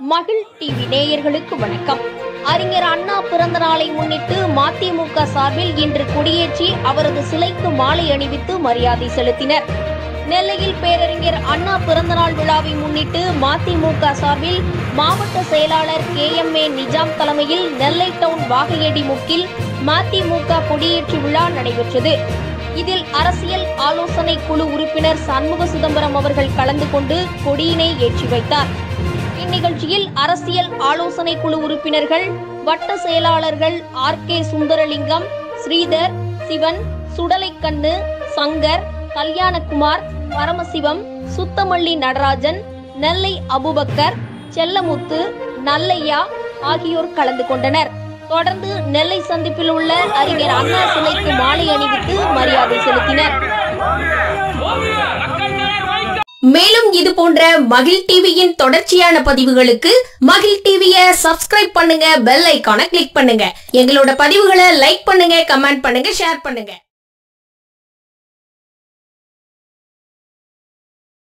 மகிழ் டிவி நேயர்களுக்கு வணக்கம் அறிஞர் அண்ணா பிறந்த நாளை முன்னிட்டு மதிமுக சார்பில் இன்று கொடியேற்றி அவரது சிலைக்கு மாலை அணிவித்து மரியாதை செலுத்தினர் நெல்லையில் பேரறிஞர் அண்ணா பிறந்தநாள் விழாவை முன்னிட்டு மதிமுக சார்பில் மாவட்ட செயலாளர் கே எம் ஏ நிஜாம் தலைமையில் நெல்லை டவுன் வாகையடி முக்கில் மதிமுக கொடியேற்று விழா நடைபெற்றது இதில் அரசியல் ஆலோசனை குழு உறுப்பினர் சண்முக சிதம்பரம் அவர்கள் கலந்து கொண்டு கொடியினை ஏற்றி வைத்தார் இந்நிகழ்ச்சியில் அரசியல் ஆலோசனை குழு உறுப்பினர்கள் வட்ட செயலாளர்கள் ஆர் கே சுந்தரலிங்கம் ஸ்ரீதர் சிவன் சுடலைக்கண்ணு சங்கர் கல்யாணகுமார் பரமசிவம் சுத்தமல்லி நடராஜன் நெல்லை அபுபக்கர் செல்லமுத்து நல்லையா ஆகியோர் கலந்து கொண்டனர் தொடர்ந்து நெல்லை சந்திப்பில் உள்ள அறிஞர் அண்ணா சிலைக்கு மாலை அணிவித்து மரியாதை செலுத்தினர் மேலும் இது போன்ற மகிழ் டிவியின் தொடர்ச்சியான பதிவுகளுக்கு மகிழ் டிவியை சப்ஸ்கிரைப் பண்ணுங்க பெல் ஐகானை கிளிக் பண்ணுங்க எங்களோட பதிவுகளை லைக் பண்ணுங்க கமெண்ட் பண்ணுங்க ஷேர் பண்ணுங்க